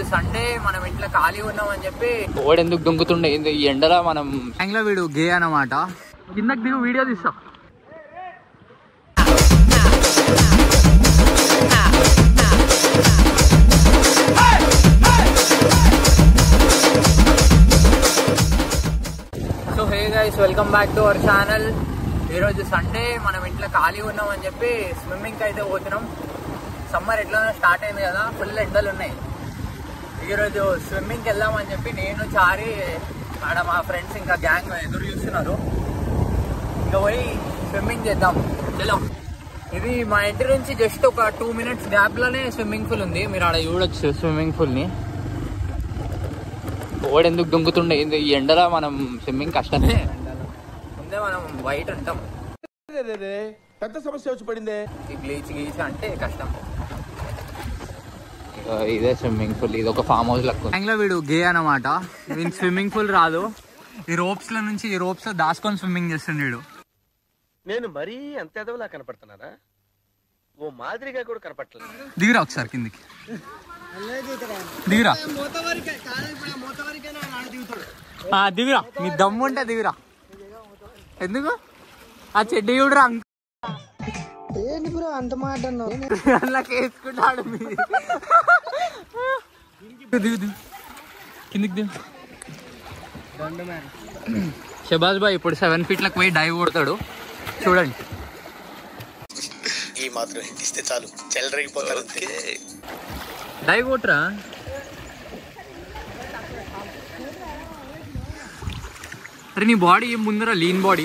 Sunday మనం ఇంట్లో ఖాళీ ఉన్నాం అని చెప్పి ఓడు ఎందుకు దుంకుతుండే ఏంది ఈ ఎండలో మనం లో వీడు గే అనమాట కిందకి దిగు వీడియో తీస్తా so hey guys welcome back to our channel ఈరోజు సండే మనం ఇంట్లో ఖాళీ ఉన్నాం అని చెప్పి స్విమ్మింగ్కి అయితే పోతున్నాం సమ్మర్ ఎట్లనో స్టార్ట్ అయింది కదా ఫుల్ ఎండలు ఉన్నాయి ఈరోజు స్విమ్మింగ్కి వెళ్దామని చెప్పి నేను చారి ఆడ మా ఫ్రెండ్స్ ఇంకా గ్యాంగ్ ఎదురు చూస్తున్నారు ఇంకా పోయి స్విమ్మింగ్ చేద్దాం చలో ఇది మా ఇంటి నుంచి జస్ట్ ఒక టూ మినిట్స్ గ్యాప్ లోనే స్విమ్మింగ్ పూల్ ఉంది మీరు ఆడ చూడొచ్చు స్విమ్మింగ్ పూల్ ని ఓడు ఎందుకు దుంకుతుండే ఏంది ఈ ఎండలో మనం స్విమ్మింగ్ కష్టమే ముందే మనం వైట్ ఉంటాం పెద్ద సమస్య వచ్చి పడిందే ఈ బ్లీచ్ గీచ్ అంటే కష్టం ఇదే స్విమ్మింగ్ పూల్ ఇది ఒక ఫామ్ హౌస్ లెక్క లో వీడు గే అనమాట వీనికి స్విమ్మింగ్ పూల్ రాదు ఈ రోప్స్ లో నుంచి ఈ రోప్స్ లో దాచుకొని స్విమ్మింగ్ చేస్తుండే వీడు నేను మరీ అంత ఎదవలా కనపడుతున్నానా ఓ మాదిరిగా కూడా కనపడలేదు దిగిరా ఒకసారి కిందికి దిగిరా ఆ, దిగిరా నీ దమ్ము ఉంటే దిగిరా ఎందుకు ఆ చెడ్డి చూడరా అందులోకి వేసుకుంటాడు మీరు. దిగు దిగు కిందికి దిగు షబాజ్ బాయ్ ఇప్పుడు సెవెన్ ఫీట్లకు పోయి డైవ్ కొడతాడు చూడండి ఈ మాత్రం ఇస్తే చాలు చెల్లరగిపోతారు డైవ్ కొట్టరా అరే నీ బాడీ ముందర లీన్ బాడీ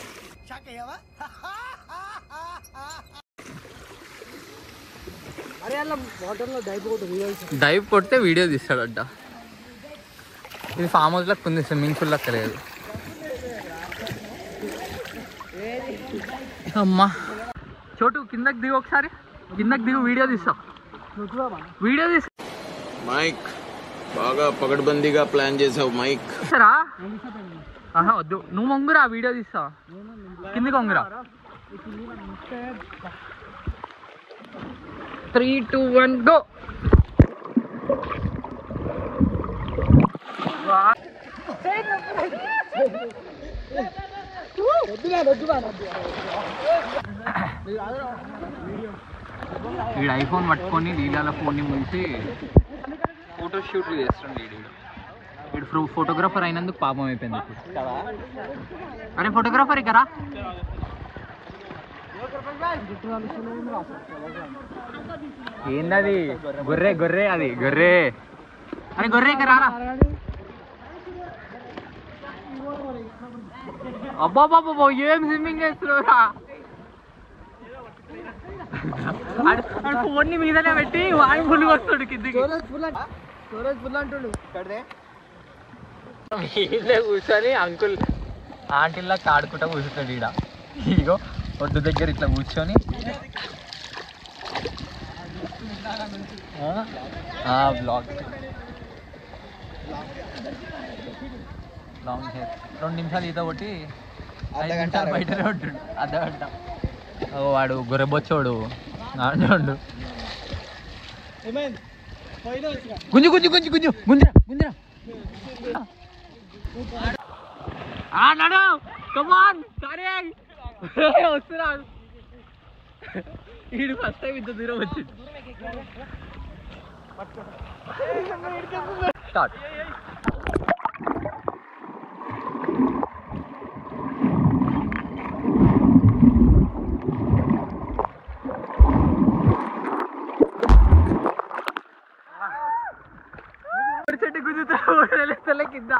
డైవ్ కొడితే వీడియో తీస్తాడట ఇది ఫామ్ హౌస్ లెక్క ఉంది స్విమ్మింగ్ పూల్ లెక్క లేదు అమ్మా చోటు కిందకి దిగు ఒకసారి కిందకి దిగు వీడియో తీస్తా వీడియో తీస్తా మైక్ బాగా పగడ్బందీగా ప్లాన్ చేసావు మైక్ సరా ఆహా వద్దు నువ్వు వంగురా వీడియో తీస్తా కిందికి వంగురా త్రీ టూ వన్ గో వీడు ఐఫోన్ పట్టుకొని లీలాల ఫోన్ని ముంచి ఫోటో షూట్లు చేస్తుండే వీడు వీడు ఫ్రూ ఫోటోగ్రాఫర్ అయినందుకు పాపం అయిపోయింది ఇప్పుడు అరే ఫోటోగ్రాఫర్ ఇకరా ఏందది గొర్రె గొర్రె అది గొర్రె అరే గొర్రె ఇక్కడ రారా అబ్బా బాబా ఏం స్విమ్మింగ్ చేస్తున్నావురా ఫోన్ ని మీదనే పెట్టి వాడి ఫుల్ వస్తాడు కిందికి వీళ్ళే కూర్చొని అంకుల్ ఆంటీలా ఆడుకుంటా కూర్చుంటాడు ఈడ ఇగో ఒడ్డు దగ్గర ఇట్లా కూర్చొని బ్లాగ్ లాంగ్ హెయిర్ రెండు నిమిషాలు ఈత కొట్టి ఐదు నిమిషాలు బయటనే ఉంటుండు అర్ధ గంట ఓ వాడు గొర్రెబొచ్చోడు ఆడు గుంజు గుంజు గుంజు గుంజు గుంజురా గుంజురా ఆ నడు కమాన్ సరే వస్తున్నాడు వీడు ఫస్ట్ టైం ఇంత దూరం వచ్చింది స్టార్ట్ చెట్టు గుంజుతా ఓడలేస్తలే కింద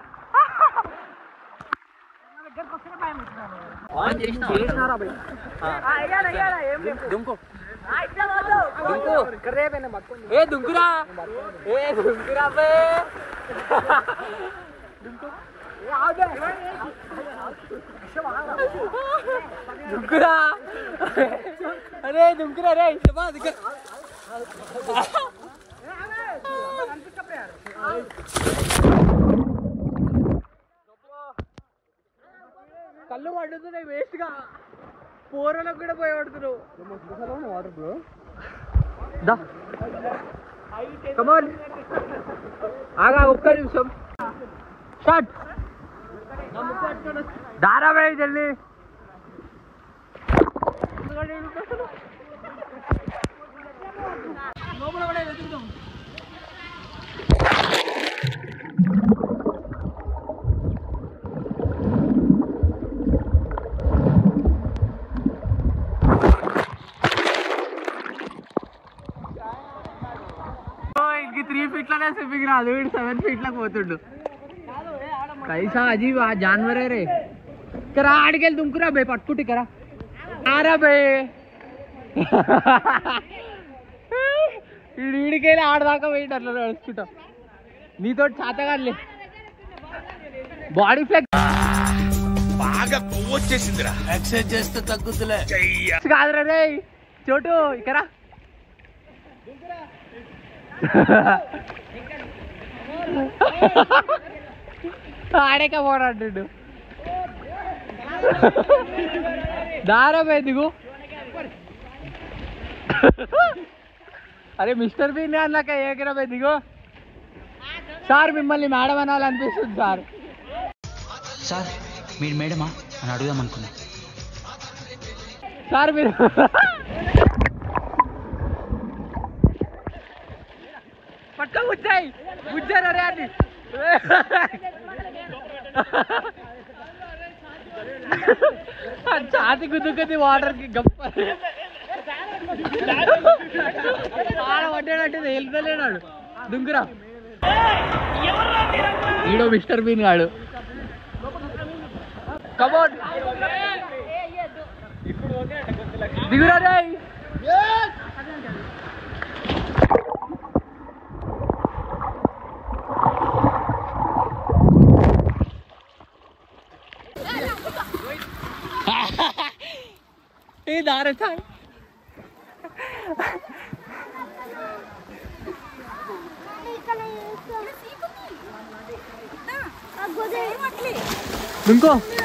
దుంకు దుంకు ఏ దుంకురా ఏ దుంకురా బే దుంకురా అరే దుంకురా రే శబా దిగ్గ కళ్ళు పడుతున్నాయి వేస్ట్ గా పోరలకు కూడా పోయి పడుతున్నావు దా కమాన్ ఆగా ఒక్క నిమిషం స్టార్ట్ ధారావాహి జల్దీ ఇంక త్రీ ఫీట్లనే స్విమ్మింగ్ రాదు వీడు సెవెన్ ఫీట్లకు పోతుండు కైసా అజీబ్ ఆ జాన్వరే రే ఇక్కడ ఆడికెళ్ళి దుంకురా బే పట్టుకుంటే ఇక్కడ ఆరా బే వీడు వీడికెళ్ళి ఆడదాకా పోయిండు అట్లా నడుచుకుంటా నీతో చాతగాలే బాడీ ఫ్లెక్స్ బాగా కొవ్వొచ్చేసిందిరా ఎక్సర్సైజ్ చేస్తే తగ్గుతులే కాదురా రే చోటు ఇక్కడ ఆడేక పోరాడు దారం ఎందుకు అరే మిస్టర్ బీన్ అన్నాక ఏకరం ఎందుకు సార్ మిమ్మల్ని మేడం అనాలనిపిస్తుంది సార్ సార్ మీరు మేడమా అని అడుగుదాం అనుకున్నా సార్ మీరు పక్క వచ్చాయి గుజ్జారు అరే అని ఆ ఛాతి గుద్దుకుంది వాటర్ కి గప్ప ఆడ పడ్డాడంటే వెళ్తలేడాడు దుంకురా ఈడో మిస్టర్ బీన్ గాడు కమోన్ దిగురా రే ఏ దార సార్ ఇంకో